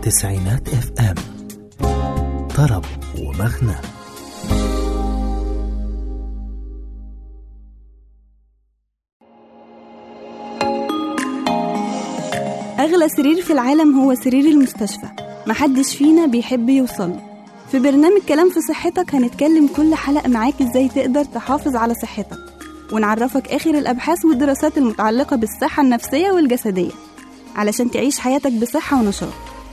تسعينات اف ام طرب ومغنى أغلى سرير في العالم هو سرير المستشفى محدش فينا بيحب يوصل في برنامج كلام في صحتك هنتكلم كل حلقة معاك ازاي تقدر تحافظ على صحتك ونعرفك آخر الأبحاث والدراسات المتعلقة بالصحة النفسية والجسدية علشان تعيش حياتك بصحة ونشاط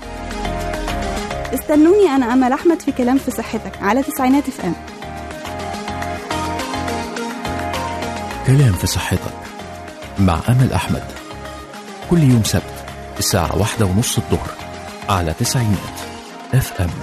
استنوني أنا أمل أحمد في كلام في صحتك على تسعينات اف ام كلام في صحتك مع أمل أحمد كل يوم سبت الساعة واحدة ونص الظهر على تسعينات اف ام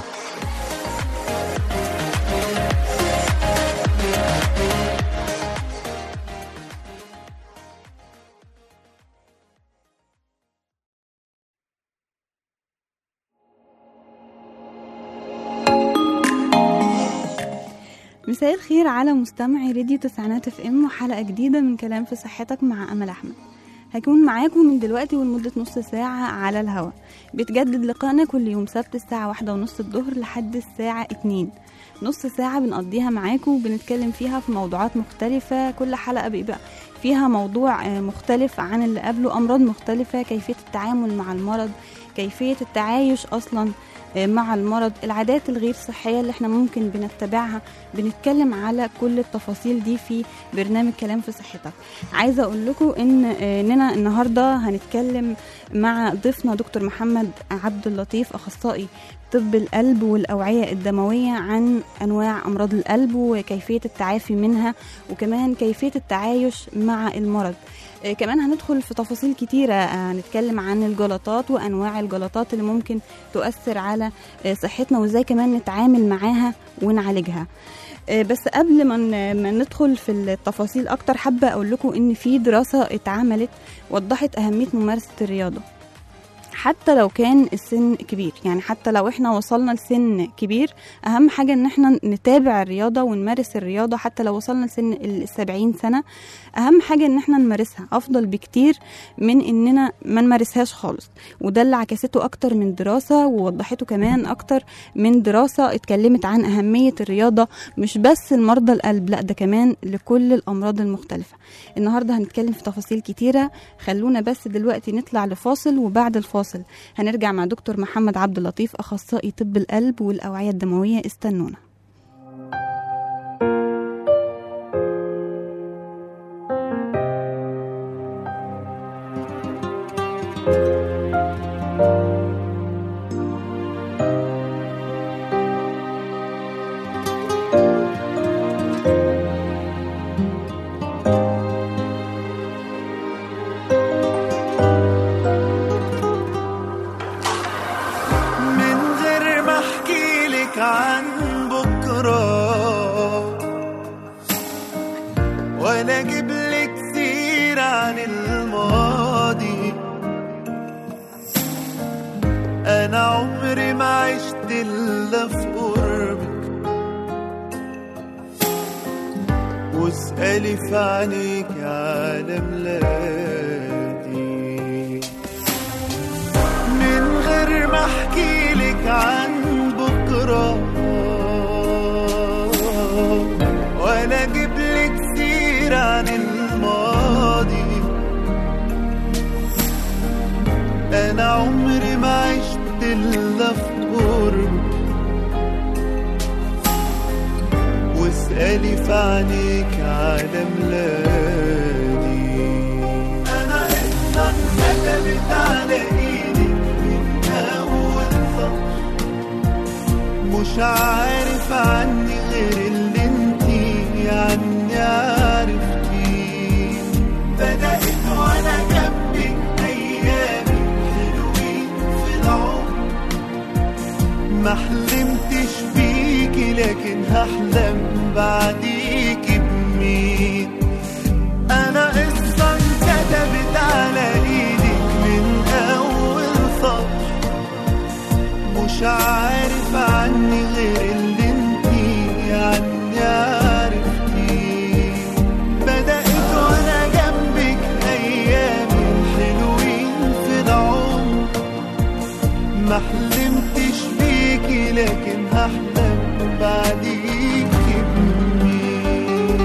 مساء الخير على مستمعي راديو تسعينات اف ام وحلقة جديدة من كلام في صحتك مع أمل أحمد هكون معاكم من دلوقتي ولمدة نص ساعة على الهوا بيتجدد لقائنا كل يوم سبت الساعة واحدة ونص الظهر لحد الساعة اتنين نص ساعة بنقضيها معاكم وبنتكلم فيها في موضوعات مختلفة كل حلقة بيبقى فيها موضوع آه، مختلف عن اللي قبله أمراض مختلفة كيفية التعامل مع المرض كيفية التعايش أصلا آه، مع المرض العادات الغير صحية اللي احنا ممكن بنتبعها بنتكلم على كل التفاصيل دي في برنامج كلام في صحتك عايزة أقول لكم إن آه، إننا النهاردة هنتكلم مع ضيفنا دكتور محمد عبد اللطيف أخصائي طب القلب والأوعية الدموية عن أنواع أمراض القلب وكيفية التعافي منها وكمان كيفية التعايش مع المرض آه، كمان هندخل في تفاصيل كتيرة آه، هنتكلم عن الجلطات وأنواع الجلطات اللي ممكن تؤثر على آه، صحتنا وإزاي كمان نتعامل معاها ونعالجها آه، بس قبل ما ن- ما ندخل في التفاصيل أكتر حابة أقول لكم إن في دراسة اتعملت وضحت أهمية ممارسة الرياضة حتى لو كان السن كبير يعني حتى لو احنا وصلنا لسن كبير اهم حاجة ان احنا نتابع الرياضة ونمارس الرياضة حتى لو وصلنا لسن السبعين سنة اهم حاجة ان احنا نمارسها افضل بكتير من اننا ما نمارسهاش خالص وده اللي عكسته اكتر من دراسة ووضحته كمان اكتر من دراسة اتكلمت عن اهمية الرياضة مش بس لمرضى القلب لا ده كمان لكل الامراض المختلفة النهاردة هنتكلم في تفاصيل كتيرة خلونا بس دلوقتي نطلع لفاصل وبعد الفاصل هنرجع مع دكتور محمد عبد اللطيف اخصائي طب القلب والاوعية الدموية استنونا من غير ما احكي لك عن بكره ولا اجيب لك سيرة عن الماضي انا عمري ما عشت الا في قربك واسألي في عينيك على ميلادي من غير ما احكي لك عن بكره ولا اجيب لك سيرة عن الماضي انا عمري ما عشت الا في قرب واسألي في عينيك على ميلادي انا قصة كتبت على ايدي من اول سطر مش عارف عني غير اللي انتي عني عرفتي بدأت وانا جنبك ايامي حلوين في العمر ما حلمتش بيكي لكن هحلم بعديكي بمين انا قصة انكتبت على ايدك من اول سطر مش عارف عني غير اللي انتي عني عرفتي بدأت وانا جنبك ايامي الحلوين في العمر ما حلمتش لكن هحلم بعديكي بمين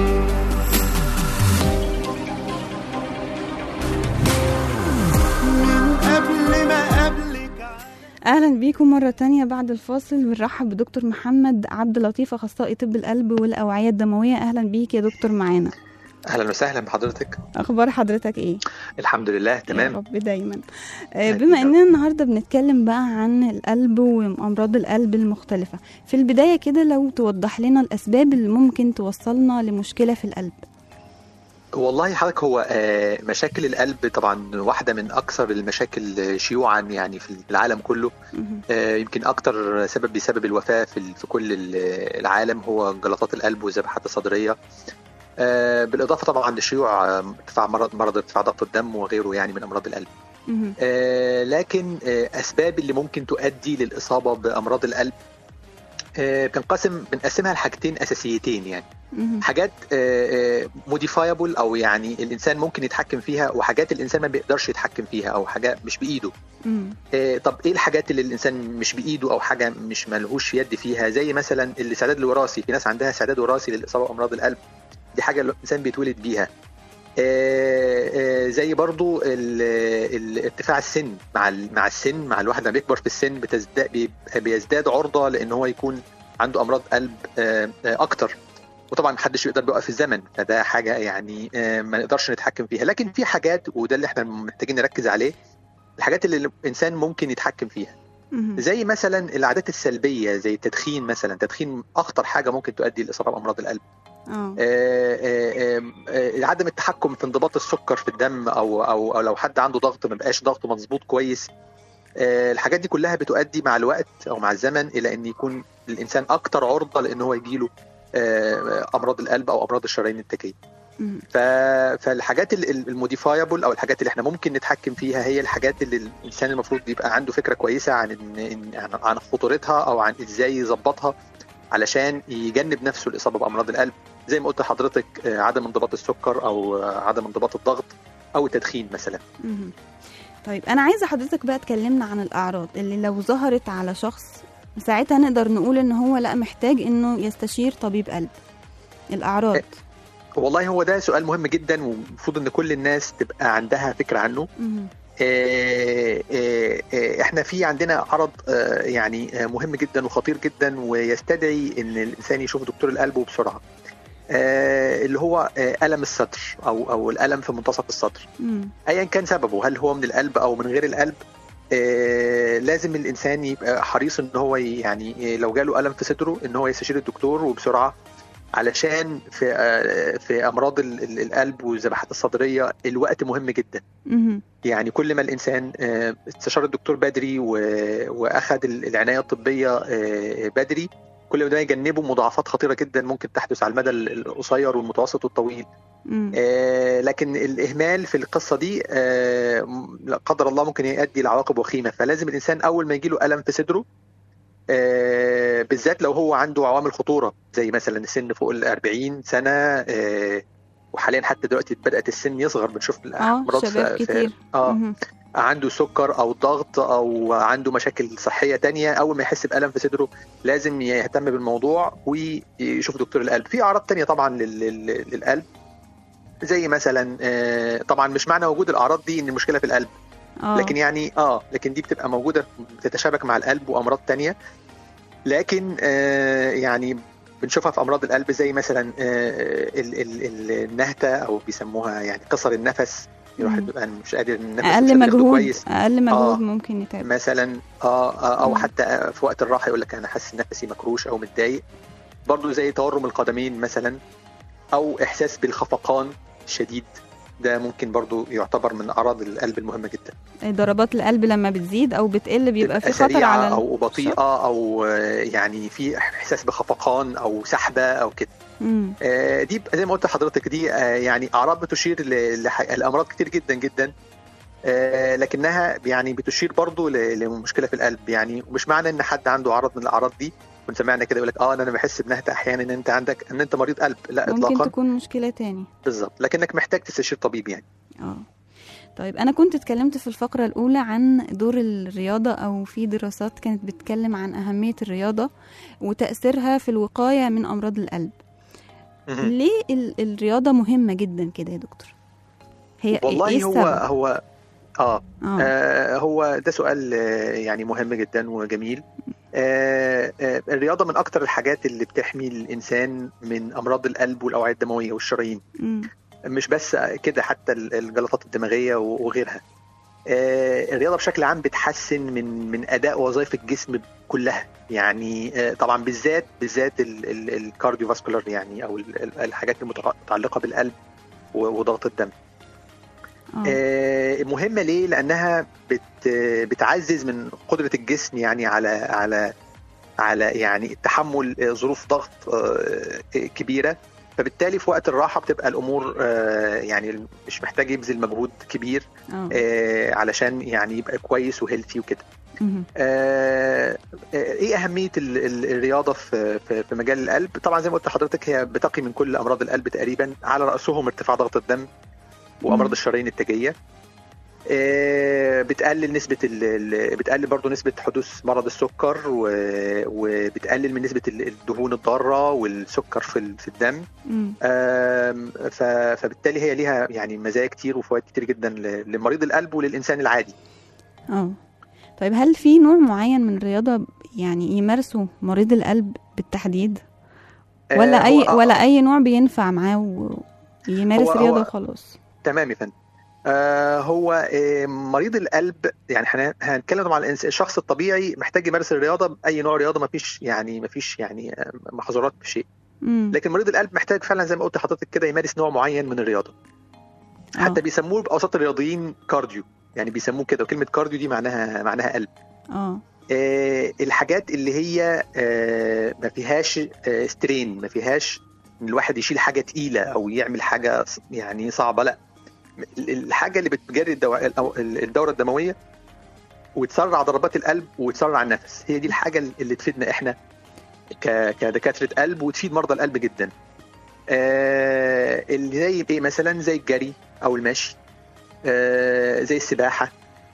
من قبل ما قبلك اهلا بيكم مره تانية بعد الفاصل بنرحب بدكتور محمد عبد اللطيف اخصائي طب القلب والاوعيه الدمويه اهلا بيك يا دكتور معانا اهلا وسهلا بحضرتك اخبار حضرتك ايه الحمد لله يا تمام رب دايما آه، أكيد بما يا اننا النهارده بنتكلم بقى عن القلب وامراض القلب المختلفه في البدايه كده لو توضح لنا الاسباب اللي ممكن توصلنا لمشكله في القلب والله حضرتك هو آه، مشاكل القلب طبعا واحده من اكثر المشاكل شيوعا يعني في العالم كله مهم. آه، يمكن اكتر سبب بسبب الوفاه في ال- في كل ال- العالم هو جلطات القلب والذبحات الصدريه آه، بالاضافه طبعا لشيوع آه، ارتفاع مرض مرض ارتفاع ضغط الدم وغيره يعني من امراض القلب مهم. آه، لكن آه، اسباب اللي ممكن تؤدي للاصابه بامراض القلب آه، بتنقسم بنقسمها لحاجتين اساسيتين يعني مهم. حاجات موديفايبل او يعني الانسان ممكن يتحكم فيها وحاجات الانسان ما بيقدرش يتحكم فيها او حاجه مش بايده مم. آه، طب ايه الحاجات اللي الانسان مش بايده او حاجه مش ملهوش يد فيها زي مثلا الاستعداد الوراثي في ناس عندها استعداد وراثي للاصابه بامراض القلب دي حاجه الانسان بيتولد بيها آه، آه، زي برضو ال- ال- ارتفاع السن مع ال- مع السن مع الواحد لما بيكبر في السن بتزداد بيبقى- بيزداد عرضه لان هو يكون عنده امراض قلب آه، آه، اكتر وطبعا محدش يقدر يوقف الزمن فده حاجه يعني آه، ما نقدرش نتحكم فيها لكن في حاجات وده اللي احنا محتاجين نركز عليه الحاجات اللي الانسان ممكن يتحكم فيها مهم. زي مثلا العادات السلبيه زي التدخين مثلا التدخين اخطر حاجه ممكن تؤدي لاصابه بامراض القلب اه آه، آه، آه، عدم التحكم في انضباط السكر في الدم او او, أو لو حد عنده ضغط ما بقاش ضغطه مظبوط كويس آه، الحاجات دي كلها بتؤدي مع الوقت او مع الزمن الى ان يكون الانسان اكتر عرضه لان هو يجيله آه، امراض القلب او امراض الشرايين التاجيه مهم. ف... فالحاجات الموديفايبل او الحاجات اللي احنا ممكن نتحكم فيها هي الحاجات اللي الانسان المفروض يبقى عنده فكره كويسه عن إن... إن- عن- عن خطورتها او عن ازاي يظبطها علشان يجنب نفسه الاصابه بامراض القلب زي ما قلت لحضرتك آه، عدم انضباط السكر او آه، عدم انضباط الضغط او التدخين مثلا مهم. طيب انا عايزه حضرتك بقى تكلمنا عن الاعراض اللي لو ظهرت على شخص ساعتها نقدر نقول ان هو لا محتاج انه يستشير طبيب قلب الاعراض والله هو ده سؤال مهم جدا ومفروض ان كل الناس تبقى عندها فكره عنه مهم. آه، آه، آه، احنا في عندنا عرض آه، يعني آه، مهم جدا وخطير جدا ويستدعي ان الانسان يشوف دكتور القلب وبسرعه آه، اللي هو آه، الم الصدر او او الالم في منتصف الصدر مم. ايا كان سببه هل هو من القلب او من غير القلب آه، لازم الانسان يبقى حريص ان هو يعني آه، لو جاله الم في صدره ان هو يستشير الدكتور وبسرعه علشان في آه، في امراض ال- ال- القلب والذبحات الصدريه الوقت مهم جدا مهم. يعني كل ما الانسان آه، استشار الدكتور بدري و- واخذ ال- العنايه الطبيه آه، بدري كل ما ده يجنبه مضاعفات خطيره جدا ممكن تحدث على المدى ال- القصير والمتوسط والطويل مم. آه، لكن الاهمال في القصه دي آه، م- لا قدر الله ممكن يؤدي لعواقب وخيمه فلازم الانسان اول ما يجيله الم في صدره آه، بالذات لو هو عنده عوامل خطوره زي مثلا السن فوق ال 40 سنه آه، وحاليا حتى دلوقتي بدات السن يصغر بنشوف اه الأمراض شباب في- في- كتير اه مهم. عنده سكر او ضغط او عنده مشاكل صحيه تانية اول ما يحس بالم في صدره لازم يهتم بالموضوع ويشوف دكتور القلب في اعراض تانية طبعا لل- لل- للقلب زي مثلا آه، طبعا مش معنى وجود الاعراض دي ان المشكله في القلب اه لكن يعني اه لكن دي بتبقى موجوده بتتشابك مع القلب وامراض تانية لكن آه يعني بنشوفها في امراض القلب زي مثلا آه ال- ال- ال- النهته او بيسموها يعني قصر النفس الواحد مم. بيبقى مش قادر النفس مش اقل قادر ياخده مجهود كويس اقل مجهود آه. ممكن يتعب مثلا اه, آه او مم. حتى في وقت الراحه يقول لك انا حاسس نفسي مكروش او متضايق برضو زي تورم القدمين مثلا او احساس بالخفقان شديد ده ممكن برضو يعتبر من اعراض القلب المهمه جدا ضربات القلب لما بتزيد او بتقل بيبقى في خطر سريعة على او بطيئه او آه، يعني في احساس بخفقان او سحبه او كده مم. آه، دي ب- زي ما قلت لحضرتك دي آه، يعني اعراض بتشير ل- لح- لامراض كتير جدا جدا آه، لكنها يعني بتشير برضو ل- لمشكله في القلب يعني ومش معنى ان حد عنده عرض من الاعراض دي كنت سمعنا كده يقول لك اه انا بحس بنهته احيانا ان انت عندك ان انت مريض قلب لا ممكن اطلاقا تكون مشكلة تاني بالظبط لكنك محتاج تستشير طبيب يعني اه طيب انا كنت اتكلمت في الفقره الاولى عن دور الرياضه او في دراسات كانت بتتكلم عن اهميه الرياضه وتاثيرها في الوقايه من امراض القلب مهم. ليه ال- الرياضه مهمه جدا كده يا دكتور هي والله ايه هو السبب هو اه اه آه، هو ده سؤال آه، يعني مهم جدا وجميل آه، آه، الرياضة من أكتر الحاجات اللي بتحمي الإنسان من أمراض القلب والأوعية الدموية والشرايين مم. مش بس كده حتى ال- الجلطات الدماغية و- وغيرها آه، الرياضة بشكل عام بتحسن من من أداء وظائف الجسم كلها يعني آه، طبعا بالذات بالذات الكارديو فاسكولار يعني أو ال- ال- الحاجات المتعلقة بالقلب و- وضغط الدم اه آه، مهمه ليه؟ لانها بت بتعزز من قدره الجسم يعني على على على يعني تحمل آه، ظروف ضغط آه، كبيره فبالتالي في وقت الراحه بتبقى الامور آه، يعني مش محتاج يبذل مجهود كبير اه آه، علشان يعني يبقى كويس وهيلثي وكده. مهم. آه، آه، ايه اهميه ال- ال- الرياضه في في في مجال القلب؟ طبعا زي ما قلت لحضرتك هي بتقي من كل امراض القلب تقريبا على راسهم ارتفاع ضغط الدم وامراض مم. الشرايين التاجيه. آه، بتقلل نسبه ال- ال- بتقلل برضو نسبه حدوث مرض السكر و- وبتقلل من نسبه ال- الدهون الضاره والسكر في ال- في الدم مم. آم، ف- فبالتالي هي ليها يعني مزايا كتير وفوائد كتير جدا ل- لمريض القلب وللانسان العادي. اه طيب هل في نوع معين من الرياضه يعني يمارسه مريض القلب بالتحديد آه، ولا هو- اي آه، ولا اي نوع بينفع معاه ويمارس هو- رياضه هو- وخلاص تمام يا فندم آه هو آه مريض القلب يعني احنا هنتكلم طبعا عن الإنس- الشخص الطبيعي محتاج يمارس الرياضه اي نوع رياضه ما فيش يعني ما فيش يعني آه، محظورات بشيء مم. لكن مريض القلب محتاج فعلا زي ما قلت لحضرتك كده يمارس نوع معين من الرياضه حتى آه. بيسموه باوساط الرياضيين كارديو يعني بيسموه كده وكلمه كارديو دي معناها معناها قلب اه آه الحاجات اللي هي آه ما فيهاش آه سترين ما فيهاش ان الواحد يشيل حاجه تقيله او يعمل حاجه ص- يعني صعبه لا ال- الحاجه اللي بتجري الدو... الأو- الدوره الدمويه وتسرع ضربات القلب وتسرع النفس هي دي الحاجه اللي تفيدنا احنا ك... كدكاتره قلب وتفيد مرضى القلب جدا آه اللي زي ايه مثلا زي الجري او المشي آه زي السباحه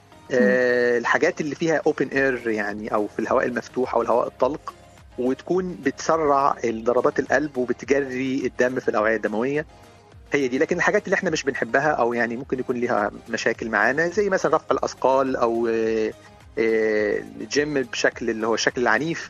آه الحاجات اللي فيها اوبن اير يعني او في الهواء المفتوح او الهواء الطلق وتكون بتسرع ضربات القلب وبتجري الدم في الاوعيه الدمويه هي دي لكن الحاجات اللي احنا مش بنحبها او يعني ممكن يكون ليها مشاكل معانا زي مثلا رفع الاثقال او آه، آه، الجيم بشكل اللي هو الشكل العنيف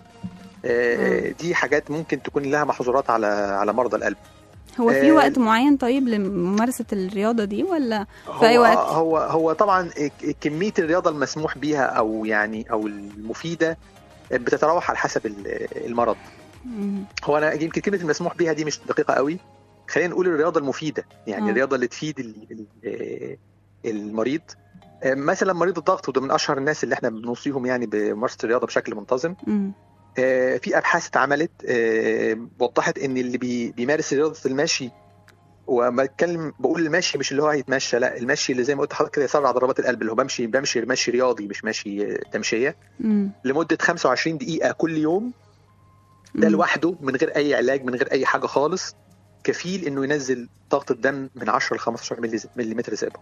آه، دي حاجات ممكن تكون لها محظورات على على مرضى القلب هو في آه، وقت معين طيب لممارسه الرياضه دي ولا في أي هو وقت؟ هو هو طبعا ك- كميه الرياضه المسموح بيها او يعني او المفيده بتتراوح على حسب ال- المرض مم. هو انا يمكن كلمه المسموح بيها دي مش دقيقه قوي خلينا نقول الرياضه المفيده يعني آه. الرياضه اللي تفيد ال- ال- المريض مثلا مريض الضغط وده من اشهر الناس اللي احنا بنوصيهم يعني بممارسه الرياضه بشكل منتظم مم. آه، في ابحاث اتعملت آه، وضحت ان اللي بي- بيمارس رياضه المشي وما اتكلم بقول المشي مش اللي هو هيتمشى لا المشي اللي زي ما قلت لحضرتك كده يسرع ضربات القلب اللي هو بمشي بمشي مشي رياضي مش ماشي آه، تمشيه مم. لمده 25 دقيقه كل يوم ده مم. لوحده من غير اي علاج من غير اي حاجه خالص كفيل انه ينزل ضغط الدم من 10 ل 15 ملم زئبق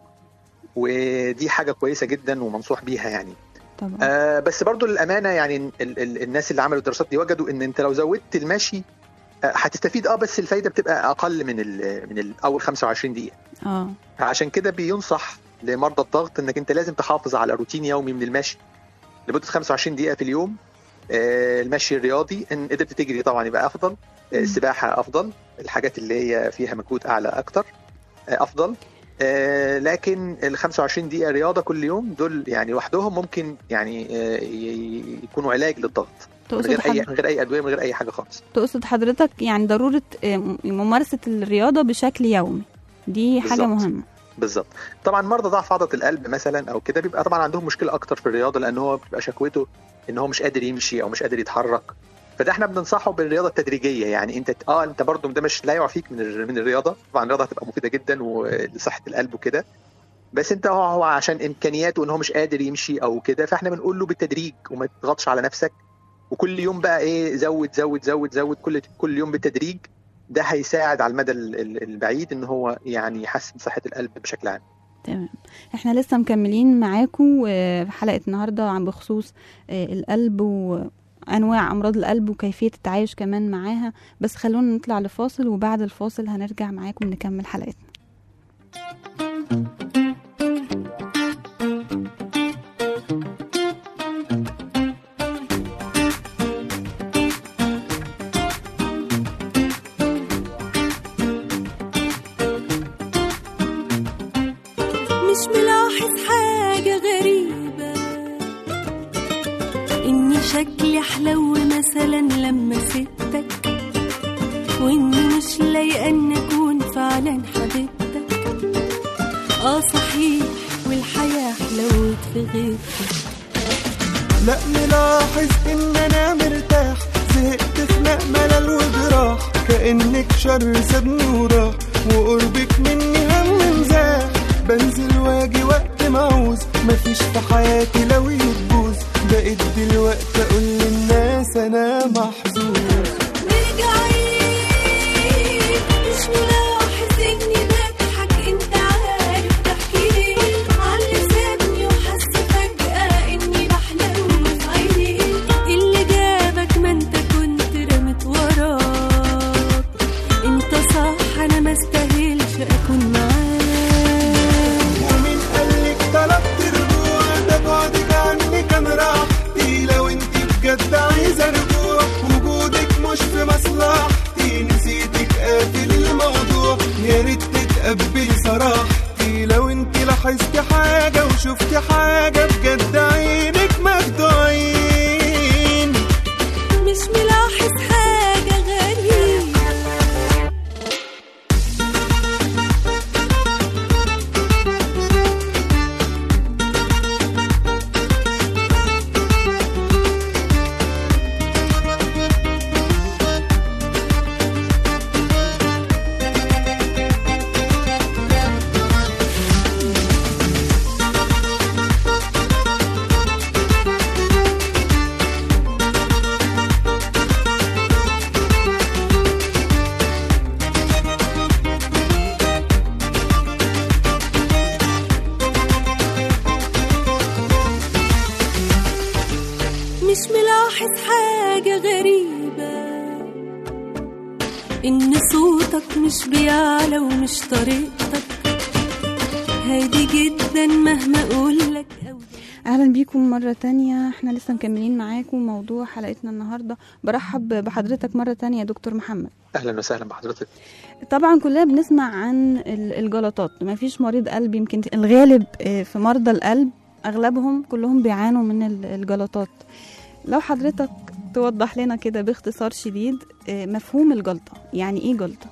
ودي حاجه كويسه جدا ومنصوح بيها يعني طبعا آه بس برضو للامانه يعني ال ال الناس اللي عملوا الدراسات دي وجدوا ان انت لو زودت المشي آه، هتستفيد اه بس الفايده بتبقى اقل من ال من ال اول 25 دقيقه اه عشان كده بينصح لمرضى الضغط انك انت لازم تحافظ على روتين يومي من المشي لمده 25 دقيقه في اليوم آه، المشي الرياضي ان قدرت تجري طبعا يبقى افضل آه، مم. السباحه افضل الحاجات اللي هي فيها مجهود اعلى اكتر آه، افضل آه، لكن ال 25 دقيقه رياضه كل يوم دول يعني لوحدهم ممكن يعني آه، ي- يكونوا علاج للضغط من تقصد غير اي حضرتك من غير اي ادويه من غير اي حاجه خالص تقصد حضرتك يعني ضروره آه، ممارسه الرياضه بشكل يومي دي حاجه بالظبط. مهمه بالظبط طبعا مرضى ضعف عضله القلب مثلا او كده بيبقى طبعا عندهم مشكله اكتر في الرياضه لان هو بيبقى شكوته ان هو مش قادر يمشي او مش قادر يتحرك فده احنا بننصحه بالرياضه التدريجيه يعني انت اه انت برضو ده مش لا يعفيك من الر- من الرياضه طبعا الرياضه هتبقى مفيده جدا ولصحه القلب وكده بس انت هو هو عشان امكانياته ان هو مش قادر يمشي او كده فاحنا بنقول له بالتدريج وما تضغطش على نفسك وكل يوم بقى ايه زود زود زود زود كل كل يوم بالتدريج ده هيساعد على المدى ال- ال- البعيد ان هو يعني يحسن صحه القلب بشكل عام تمام احنا لسه مكملين معاكم آه، في حلقة النهاردة عن بخصوص آه، القلب وأنواع أمراض القلب وكيفية التعايش كمان معاها بس خلونا نطلع لفاصل وبعد الفاصل هنرجع معاكم نكمل حلقتنا مش ملاحظ حاجة غريبة إني شكلي حلو مثلا لما سبتك وإني مش لايقة إن أكون فعلا حبيبتك آه صحيح والحياة حلوت في غيبتك لا ملاحظ ان انا مرتاح زهقت خناق ملل وجراح كانك شر سابني وراح وقربك مني هم مزاح بنزل واجي وقت ما عاوز مفيش في حياتي لو يتبوظ بقيت دلوقتي اقول للناس انا محظوظ رجعيت مش ملاحظ اني بضحك انت عارف ضحكي ليه على سابني وحس فجأة اني بحلم في عينيك اللي جابك ما انت كنت رمت وراك انت صح انا ما استاهلش اكون معاك ومين قالك طلبت رجوع ده بعدك عني كان راحتي لو انت بجد عايزه رجوع وجودك مش في مصلحتي نسيتك قافل الموضوع يا ريت تتقبلي صراحتي لو انت لاحظتي حاجه وشفتي حاجه بجد عينك مخدوعين مش ملاحظ حاجة غريبة مش ملاحظ حاجة غريبة إن صوتك مش بيعلى ومش طريقتك هادي جدا مهما أقولك أو اهلا بيكم مره تانية احنا لسه مكملين معاكم موضوع حلقتنا النهارده برحب بحضرتك مره تانية يا دكتور محمد اهلا وسهلا بحضرتك طبعا كلنا بنسمع عن ال- الجلطات ما فيش مريض قلب يمكن الغالب آه، في مرضى القلب اغلبهم كلهم بيعانوا من ال- الجلطات لو حضرتك توضح لنا كده باختصار شديد آه، مفهوم الجلطه يعني ايه جلطه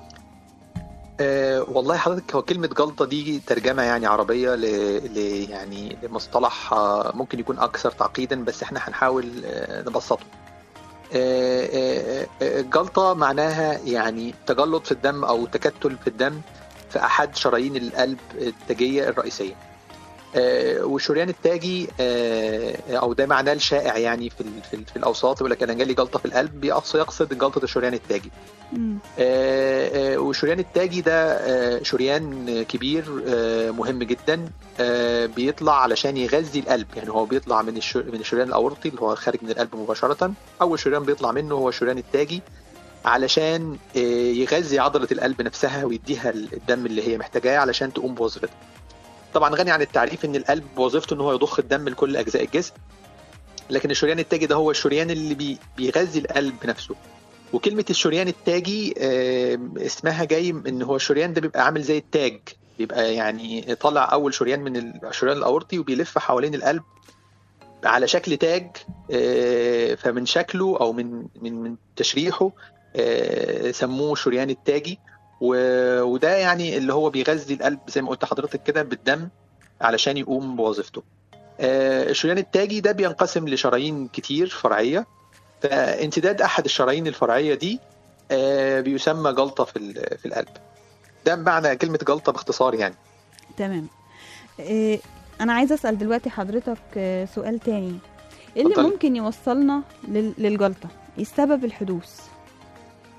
أه والله حضرتك هو كلمة جلطة دي ترجمة يعني عربية ل... ل... يعني لمصطلح آه، ممكن يكون أكثر تعقيدا بس احنا هنحاول آه، نبسطه. آه، آه، آه، الجلطة معناها يعني تجلط في الدم أو تكتل في الدم في أحد شرايين القلب التاجية الرئيسية. آه، والشريان التاجي آه، أو ده معناه الشائع يعني في ال- في, ال- في الأوساط يقول لك أنا جالي جلطة في القلب بيقصد يقصد جلطة الشريان التاجي. مم. آه، آه، والشريان التاجي ده آه، شريان كبير آه، مهم جدا آه، بيطلع علشان يغذي القلب يعني هو بيطلع من الش- من الشريان الاورطي اللي هو خارج من القلب مباشره اول شريان بيطلع منه هو الشريان التاجي علشان آه، يغذي عضله القلب نفسها ويديها الدم اللي هي محتاجاه علشان تقوم بوظيفتها طبعا غني عن التعريف ان القلب وظيفته ان هو يضخ الدم لكل اجزاء الجسم لكن الشريان التاجي ده هو الشريان اللي بي- بيغذي القلب نفسه وكلمة الشريان التاجي آه، اسمها جاي من ان هو الشريان ده بيبقى عامل زي التاج بيبقى يعني طالع اول شريان من الشريان الاورطي وبيلف حوالين القلب على شكل تاج آه، فمن شكله او من من من تشريحه آه، سموه شريان التاجي و- وده يعني اللي هو بيغذي القلب زي ما قلت حضرتك كده بالدم علشان يقوم بوظيفته آه، الشريان التاجي ده بينقسم لشرايين كتير فرعية فانسداد احد الشرايين الفرعيه دي آه، بيسمى جلطه في ال- في القلب ده معنى كلمه جلطه باختصار يعني تمام إيه انا عايزه اسال دلوقتي حضرتك آه، سؤال تاني ايه اللي اتفضلي. ممكن يوصلنا لل- للجلطه ايه سبب الحدوث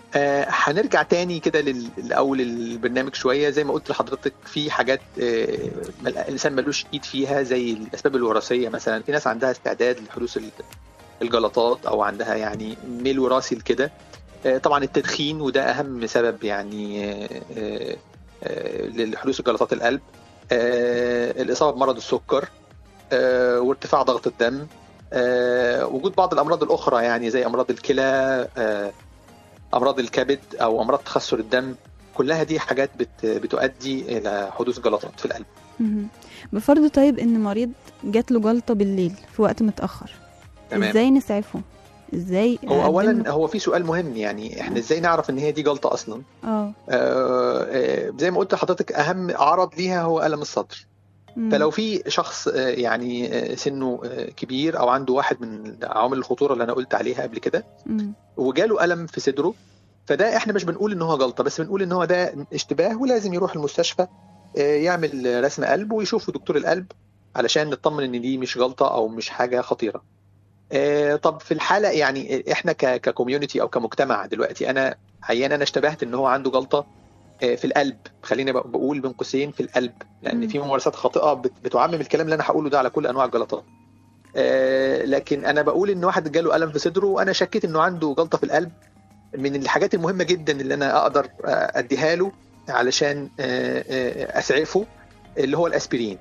آه، هنرجع تاني كده لل- لاول البرنامج شويه زي ما قلت لحضرتك في حاجات آه، مل- الانسان ملوش ايد فيها زي الاسباب الوراثيه مثلا في ناس عندها استعداد لحدوث ال- الجلطات او عندها يعني ميل وراثي لكده آه، طبعا التدخين وده اهم سبب يعني آه، آه، آه، لحدوث جلطات القلب آه، الاصابه بمرض السكر آه، وارتفاع ضغط الدم آه، وجود بعض الامراض الاخرى يعني زي امراض الكلى آه، امراض الكبد او امراض تخثر الدم كلها دي حاجات بت بتؤدي الى حدوث جلطات في القلب مهم. بفرض طيب ان مريض جات له جلطه بالليل في وقت متاخر تمام. ازاي نسعفه ازاي هو أقدم اولا له- هو في سؤال مهم يعني احنا ازاي نعرف ان هي دي جلطه اصلا اه آه، آه، زي ما قلت لحضرتك اهم عرض ليها هو الم الصدر مم. فلو في شخص آه، يعني آه، سنه آه، كبير او عنده واحد من عوامل الخطوره اللي انا قلت عليها قبل كده مم. وجاله الم في صدره فده احنا مش بنقول ان هو جلطه بس بنقول ان هو ده اشتباه ولازم يروح المستشفى آه، يعمل رسم قلب ويشوف دكتور القلب علشان نطمن ان دي مش جلطه او مش حاجه خطيره آه، طب في الحاله يعني احنا ككوميونتي او كمجتمع دلوقتي انا عيان انا اشتبهت ان هو عنده جلطه آه، في القلب خليني بق- بقول بين قوسين في القلب لان مم. في ممارسات خاطئه بت- بتعمم الكلام اللي انا هقوله ده على كل انواع الجلطات آه، لكن انا بقول ان واحد جاله الم في صدره وانا شكيت انه عنده جلطه في القلب من الحاجات المهمه جدا اللي انا اقدر آه، اديها له علشان آه، آه، اسعفه اللي هو الاسبرين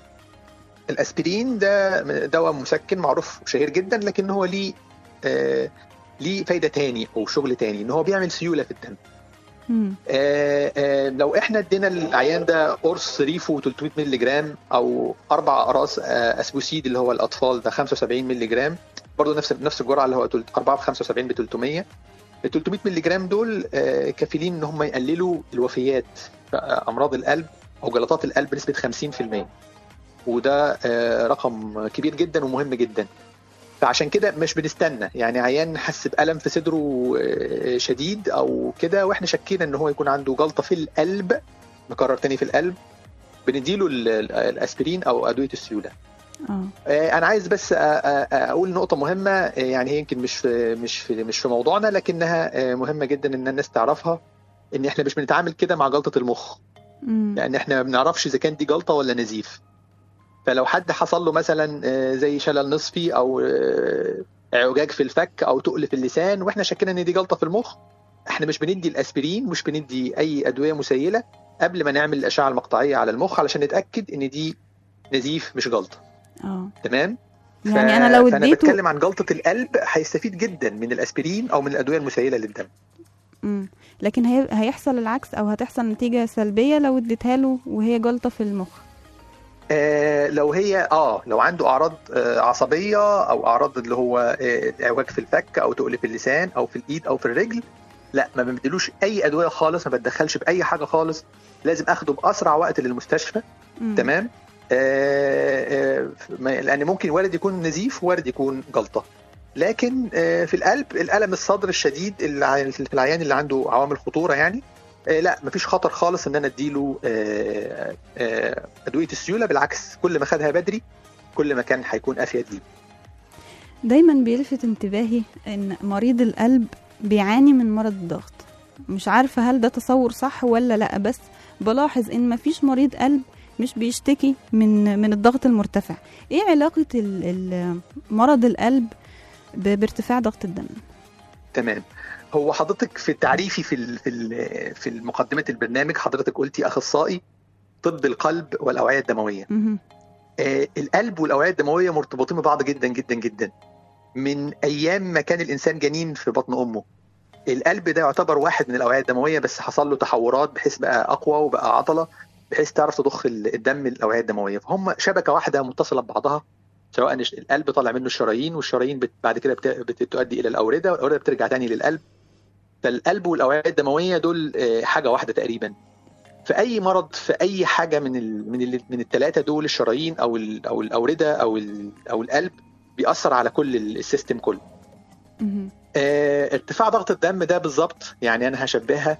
الاسبرين ده دواء مسكن معروف شهير جدا لكن هو ليه آه، ليه فايده تاني او شغل تاني ان هو بيعمل سيوله في الدم مم. آه، آه، لو احنا ادينا العيان ده قرص ريفو 300 مللي جرام او اربع اقراص آه، اسبوسيد اللي هو الاطفال ده 75 مللي جرام برضه نفس نفس الجرعه اللي هو تلت- 4 في 75 ب 300 ال 300 مللي جرام دول آه، كفيلين ان هم يقللوا الوفيات في امراض القلب او جلطات القلب بنسبه 50% وده آه، رقم كبير جدا ومهم جدا فعشان كده مش بنستنى يعني عيان حس بألم في صدره آه، شديد او كده واحنا شكينا ان هو يكون عنده جلطه في القلب نكرر تاني في القلب بنديله ال- ال- الاسبرين او ادويه السيوله اه آه، انا عايز بس أ- أ- اقول نقطه مهمه آه، يعني هي يمكن مش في مش في مش في موضوعنا لكنها آه، مهمه جدا ان الناس تعرفها ان احنا مش بنتعامل كده مع جلطه المخ مم. لان احنا ما بنعرفش اذا كانت دي جلطه ولا نزيف فلو حد حصل له مثلا آه، زي شلل نصفي او آه، اعوجاج في الفك او تقل في اللسان واحنا شكينا ان دي جلطه في المخ احنا مش بندي الاسبرين مش بندي اي ادويه مسيله قبل ما نعمل الاشعه المقطعيه على المخ علشان نتاكد ان دي نزيف مش جلطه اه تمام يعني انا لو فانا اديته بتكلم عن جلطه القلب هيستفيد جدا من الاسبرين او من الادويه المسيله للدم مم. لكن هي... هيحصل العكس او هتحصل نتيجه سلبيه لو اديتها له وهي جلطه في المخ آه لو هي اه لو عنده اعراض آه عصبيه او اعراض اللي هو آه اعواج في الفك او تقل في اللسان او في الايد او في الرجل لا ما بديلوش اي ادويه خالص ما بتدخلش باي حاجه خالص لازم اخده باسرع وقت للمستشفى مم. تمام آه آه ما- لان ممكن وارد يكون نزيف وارد يكون جلطه لكن آه في القلب الالم الصدر الشديد اللي ع- في العيان اللي عنده عوامل خطوره يعني آه لا مفيش خطر خالص ان انا اديله آه آه ادويه السيوله بالعكس كل ما خدها بدري كل ما كان هيكون افيد ليه دايما بيلفت انتباهي ان مريض القلب بيعاني من مرض الضغط مش عارفة هل ده تصور صح ولا لا بس بلاحظ ان مفيش مريض قلب مش بيشتكي من من الضغط المرتفع ايه علاقة ال- ال- مرض القلب ب- بارتفاع ضغط الدم تمام هو حضرتك في تعريفي في ال في ال في مقدمه البرنامج حضرتك قلتي اخصائي طب القلب والاوعيه الدمويه مهم. آه، القلب والاوعيه الدمويه مرتبطين ببعض جدا جدا جدا من ايام ما كان الانسان جنين في بطن امه القلب ده يعتبر واحد من الاوعيه الدمويه بس حصل له تحورات بحيث بقى اقوى وبقى عضله بحيث تعرف تضخ ال- الدم الاوعيه الدمويه فهم شبكه واحده متصله ببعضها سواء الش- القلب طالع منه الشرايين والشرايين بت- بعد كده بت- بت- بتؤدي الى الاورده والاورده بترجع تاني للقلب فالقلب والاوعيه الدمويه دول آه، حاجه واحده تقريبا في اي مرض في اي حاجه من ال من ال من الثلاثه دول الشرايين او ال او الاورده او ال او القلب بيأثر على كل ال- السيستم كله مهم. آه، ارتفاع ضغط الدم ده بالظبط يعني انا هشبهها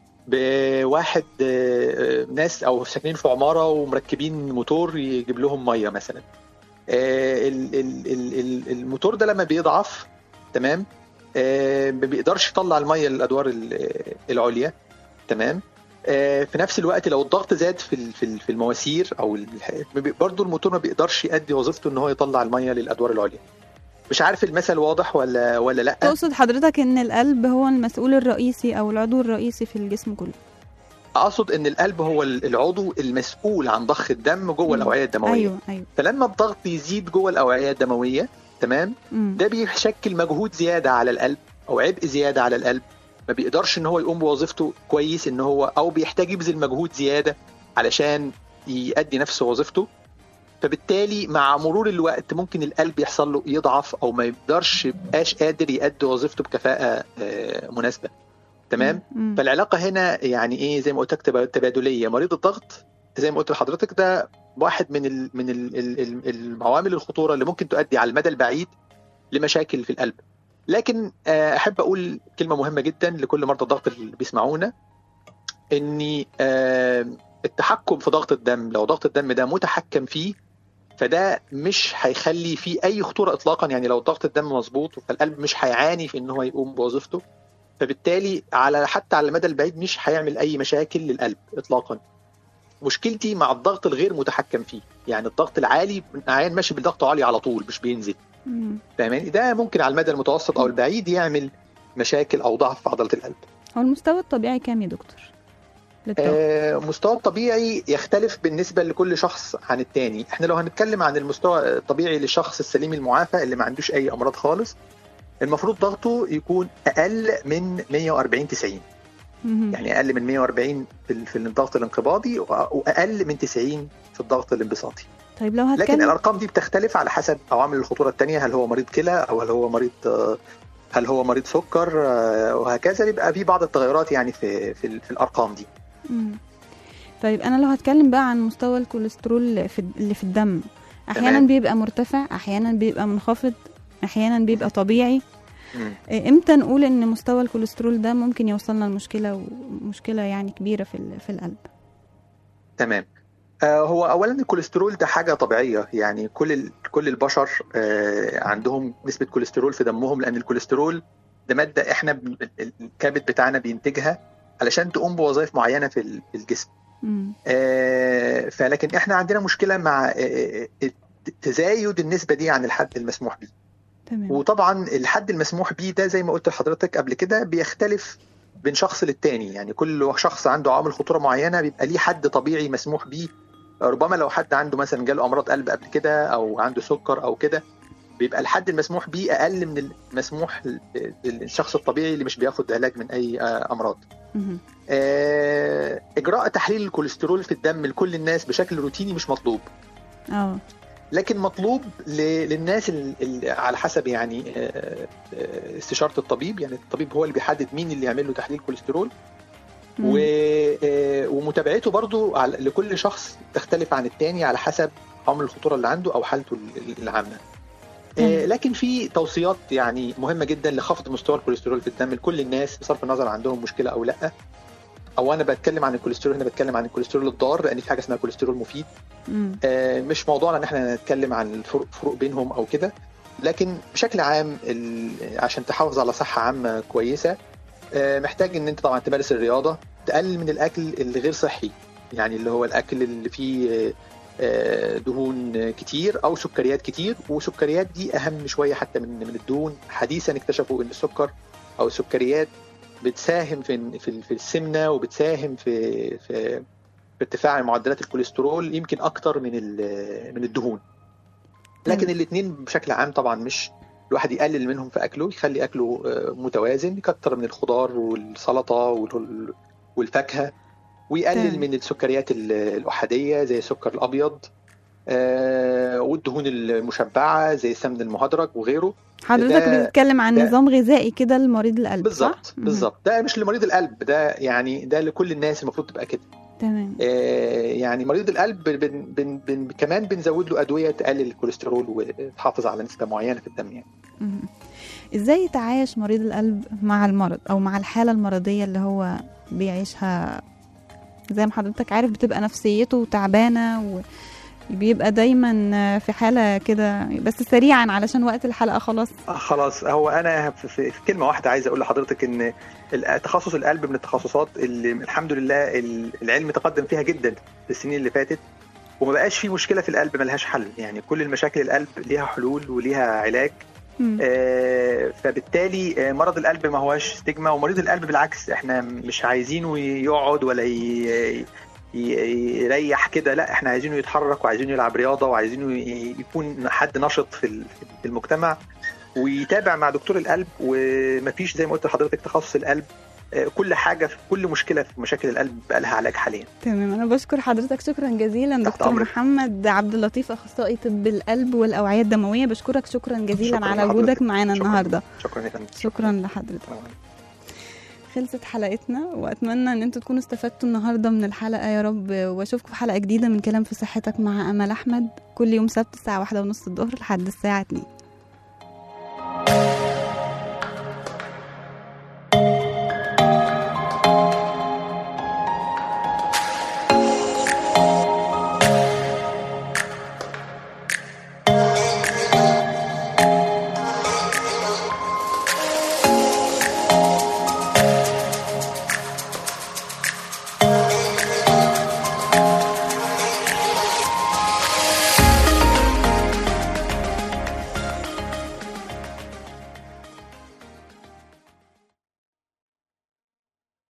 بواحد آه، ناس او ساكنين في عماره ومركبين موتور يجيب لهم ميه مثلا آه، ال- ال- ال- ال- الموتور ده لما بيضعف تمام آه، ما بيقدرش يطلع الميه للادوار ال- العليا تمام آه، في نفس الوقت لو الضغط زاد في ال- في ال- في المواسير او برضه الموتور ما بيقدرش يؤدي وظيفته ان هو يطلع الميه للادوار العليا مش عارف المثل واضح ولا ولا لا تقصد حضرتك ان القلب هو المسؤول الرئيسي او العضو الرئيسي في الجسم كله اقصد ان القلب هو العضو المسؤول عن ضخ الدم جوه مم. الاوعيه الدمويه ايوه ايوه فلما الضغط يزيد جوه الاوعيه الدمويه تمام مم. ده بيشكل مجهود زياده على القلب او عبء زياده على القلب ما بيقدرش ان هو يقوم بوظيفته كويس ان هو او بيحتاج يبذل مجهود زياده علشان يؤدي نفس وظيفته فبالتالي مع مرور الوقت ممكن القلب يحصل له يضعف او ما يقدرش يبقاش قادر يؤدي وظيفته بكفاءه آه، مناسبه تمام مم. فالعلاقه هنا يعني ايه زي ما قلت لك تبا- تبادليه مريض الضغط زي ما قلت لحضرتك ده واحد من ال من ال ال ال العوامل الخطوره اللي ممكن تؤدي على المدى البعيد لمشاكل في القلب لكن آه، احب اقول كلمه مهمه جدا لكل مرضى الضغط اللي بيسمعونا ان آه، التحكم في ضغط الدم لو ضغط الدم ده متحكم فيه فده مش هيخلي فيه اي خطوره اطلاقا يعني لو ضغط الدم مظبوط فالقلب مش هيعاني في ان هو يقوم بوظيفته فبالتالي على حتى على المدى البعيد مش هيعمل اي مشاكل للقلب اطلاقا مشكلتي مع الضغط الغير متحكم فيه يعني الضغط العالي عيان ماشي بالضغط عالي على طول مش بينزل مم. فاهماني ده ممكن على المدى المتوسط او البعيد يعمل مشاكل او ضعف في عضله القلب هو المستوى الطبيعي كام يا دكتور للضغط آه، مستوى الطبيعي يختلف بالنسبه لكل شخص عن التاني احنا لو هنتكلم عن المستوى الطبيعي للشخص السليم المعافى اللي ما عندوش اي امراض خالص المفروض ضغطه يكون اقل من 140 90 مهم. يعني اقل من 140 في ال- في الضغط الانقباضي واقل من 90 في الضغط الانبساطي طيب لو لكن هتكلم الارقام دي بتختلف على حسب عوامل الخطوره الثانيه هل هو مريض كلى او هل هو مريض آه، هل هو مريض سكر آه، وهكذا بيبقى في بعض التغيرات يعني في في, ال- في الارقام دي مم. طيب انا لو هتكلم بقى عن مستوى الكوليسترول في اللي في الدم احيانا تمام. بيبقى مرتفع احيانا بيبقى منخفض احيانا بيبقى طبيعي مم. إيه، امتى نقول ان مستوى الكوليسترول ده ممكن يوصلنا لمشكله ومشكله يعني كبيره في ال- في القلب تمام آه، هو اولا الكوليسترول ده حاجه طبيعيه يعني كل ال- كل البشر آه، عندهم نسبه كوليسترول في دمهم لان الكوليسترول ده ماده احنا بن- ال- الكبد بتاعنا بينتجها علشان تقوم بوظائف معينه في ال- في الجسم مم. آه، فلكن احنا عندنا مشكله مع آه، آه، تزايد النسبه دي عن الحد المسموح به تمام وطبعا الحد المسموح بيه ده زي ما قلت لحضرتك قبل كده بيختلف بين شخص للتاني يعني كل شخص عنده عوامل خطوره معينه بيبقى ليه حد طبيعي مسموح بيه ربما لو حد عنده مثلا جاله امراض قلب قبل كده او عنده سكر او كده بيبقى الحد المسموح بيه اقل من المسموح للشخص الطبيعي اللي مش بياخد علاج من اي آه، امراض مهم. آه، اجراء تحليل الكوليسترول في الدم لكل الناس بشكل روتيني مش مطلوب اه لكن مطلوب ل- للناس اللي على حسب يعني آه، آه، استشاره الطبيب يعني الطبيب هو اللي بيحدد مين اللي يعمل له تحليل كوليسترول مم. و- آه، ومتابعته برضو على- لكل شخص تختلف عن التاني على حسب عمر الخطوره اللي عنده او حالته ال- العامه آه، تمام. لكن في توصيات يعني مهمه جدا لخفض مستوى الكوليسترول في الدم لكل الناس بصرف النظر عندهم مشكله او لا او انا بتكلم عن الكوليسترول هنا بتكلم عن الكوليسترول الضار لان في حاجه اسمها كوليسترول مفيد مم. آه، مش موضوعنا ان احنا نتكلم عن الفروق فروق بينهم او كده لكن بشكل عام ال- عشان تحافظ على صحه عامه كويسه آه، محتاج ان انت طبعا تمارس الرياضه تقلل من الاكل اللي غير صحي يعني اللي هو الاكل اللي فيه آه، آه، دهون كتير او سكريات كتير والسكريات دي اهم شويه حتى من من الدهون حديثا اكتشفوا ان السكر او السكريات بتساهم في في في السمنه وبتساهم في في في ارتفاع معدلات الكوليسترول يمكن اكتر من ال- من الدهون لكن تمام. الاثنين بشكل عام طبعا مش الواحد يقلل منهم في اكله يخلي اكله آه، متوازن يكتر من الخضار والسلطه وال- والفاكهه ويقلل تمام. من السكريات ال- الاحاديه زي السكر الابيض آه، والدهون المشبعه زي السمن المهدرج وغيره حضرتك ده- بتتكلم عن ده- نظام غذائي كده لمريض القلب صح؟ بالظبط مم. بالظبط ده مش لمريض القلب ده يعني ده لكل الناس المفروض تبقى كده تمام آه، يعني مريض القلب بن بن بن كمان بنزود له ادويه تقلل الكوليسترول وتحافظ على نسبه معينه في الدم يعني مم. ازاي يتعايش مريض القلب مع المرض او مع الحاله المرضيه اللي هو بيعيشها زي ما حضرتك عارف بتبقى نفسيته تعبانه و... بيبقى دايما في حالة كده بس سريعا علشان وقت الحلقة خلاص آه، خلاص هو انا في, في في كلمه واحده عايز اقول لحضرتك ان ال- تخصص القلب من التخصصات اللي الحمد لله ال- العلم تقدم فيها جدا في السنين اللي فاتت وما بقاش في مشكله في القلب ملهاش حل يعني كل المشاكل القلب ليها حلول وليها علاج مم. آه، فبالتالي آه، مرض القلب ما هوش ستيجما ومريض القلب بالعكس احنا مش عايزينه يقعد ولا ي- ي- يريح كده لا احنا عايزينه يتحرك وعايزينه يلعب رياضه وعايزينه ي- يكون حد نشط في ال- في المجتمع ويتابع مع دكتور القلب ومفيش زي ما قلت لحضرتك تخصص القلب آه، كل حاجه في كل مشكله في مشاكل القلب بقى لها علاج حاليا تمام انا بشكر حضرتك شكرا جزيلا تحت دكتور أمرك. محمد عبد اللطيف اخصائي طب القلب والاوعيه الدمويه بشكرك شكرا جزيلا شكراً على لحضرتك. وجودك معانا شكراً. النهارده شكرا يا فندم شكرا لحضرتك خلصت حلقتنا واتمنى ان انتوا تكونوا استفدتوا النهارده من الحلقه يا رب واشوفكم في حلقه جديده من كلام في صحتك مع امل احمد كل يوم سبت الساعه واحدة ونص الظهر لحد الساعه 2